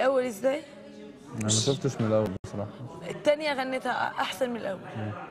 الاول ازاي انا ما شفتش من الاول بصراحه الثانيه غنيتها احسن من الاول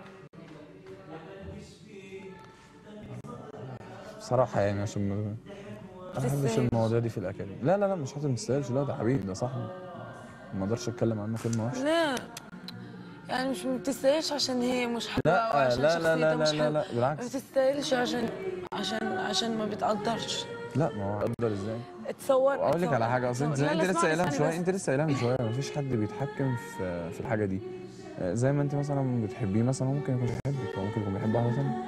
بصراحه يعني عشان ما ما بحبش تستاهلش. المواضيع دي في الاكاديمي لا لا لا مش حاطط مستاهلش لا ده حبيبي ده صاحبي ما اقدرش اتكلم عنه كلمه وحشه لا يعني مش ما بتستاهلش عشان هي مش حلوه لا، أو عشان لا، لا، لا، شخصيتها مش لا، حلوة. لا، بالعكس. ما بتستاهلش عشان عشان عشان ما بتقدرش لا ما هو اقدر ازاي اتصور اقول لك اتصور. على حاجه اصل انت لا، زي لا، انت لسه اسمعني، قايلها من اسمعني شويه بس. انت لسه قايلها من شويه مفيش حد بيتحكم في في الحاجه دي آه، زي ما انت مثلا بتحبيه مثلا هو ممكن يكون بيحبك او ممكن يكون بيحب واحده ثانيه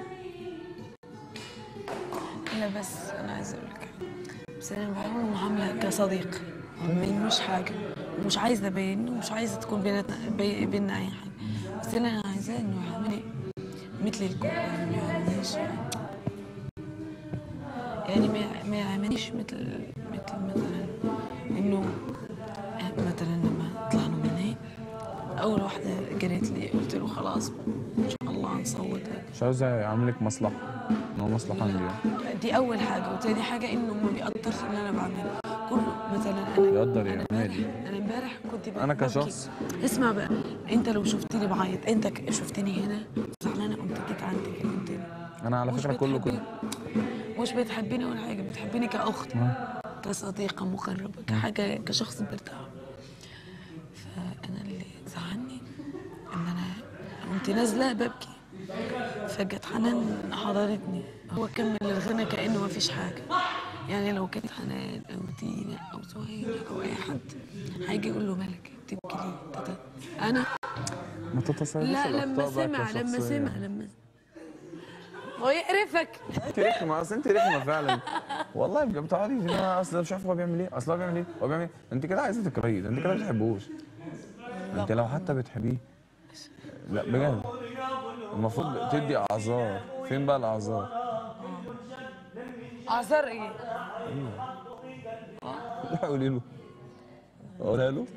لا بس انا عايزه اقول لك بس انا بعمل معامله كصديق ما مش حاجه ومش عايزه ابين ومش عايزه تكون بيناتنا بي- بيننا اي حاجه بس اللي انا عايزاه انه يعاملني مثل الكل يعني ما يعاملنيش يعني ما ما يعاملنيش مثل مثل مثلا انه مثلا لما طلعنا من هيك اول واحده قالت لي قلت له خلاص ان شاء الله نصوت مش عاوز يعملك مصلحه ان هو مصلحه عندي يعني. دي اول حاجه وتاني حاجه انه ما بيقدرش اللي انا بعمله كله مثلا انا بيقدر انا يعني، امبارح مالي. انا امبارح كنت ب- أنا ببكي. كشخص. اسمع بقى انت لو شفتني بعيط انت ك- شفتني هنا زعلانه قمت جيت عندك كلمتني انا على مش فكره كله كده بتحبني- مش بتحبني ولا حاجه بتحبني كاخت كصديقه مقربه كحاجه كشخص برتاح فانا اللي زعلني ان انا قمت نازله ببكي فجت حنان حضرتني هو كمل الغنى كانه ما فيش حاجه يعني لو كانت حنان او دينا او سهيله او اي حد هيجي يقول له مالك بتبكي ليه تتا. انا ما تتصرفش لا لما الأخطاء بقى سمع لما كشخصية. سمع لما هو يقرفك انت رخمه اصل انت رخمه فعلا والله بجد بتقعدي هنا اصل مش عارف هو بيعمل ايه اصل هو بيعمل ايه هو بيعمل ايه انت كده عايزه تكرهيه ده انت كده ما بتحبوش انت لو حتى بتحبيه لا بجد المفروض تدي اعذار فين بقى الاعذار اعذار ايه لا قولي له اقولها له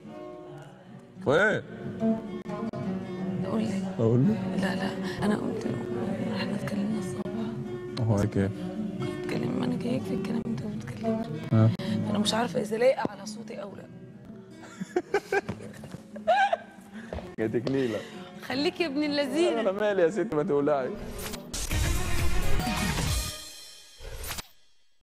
وايه اقول لك اقول له لا لا انا قلت له احنا اتكلمنا الصبح هو هيك ايه اتكلم انا جايك في الكلام انت بتتكلم ها. انا مش عارفه اذا لايقه على صوتي او لا جاتك نيله خليك يا ابن اللذين انا مالي يا ستي ما تولعي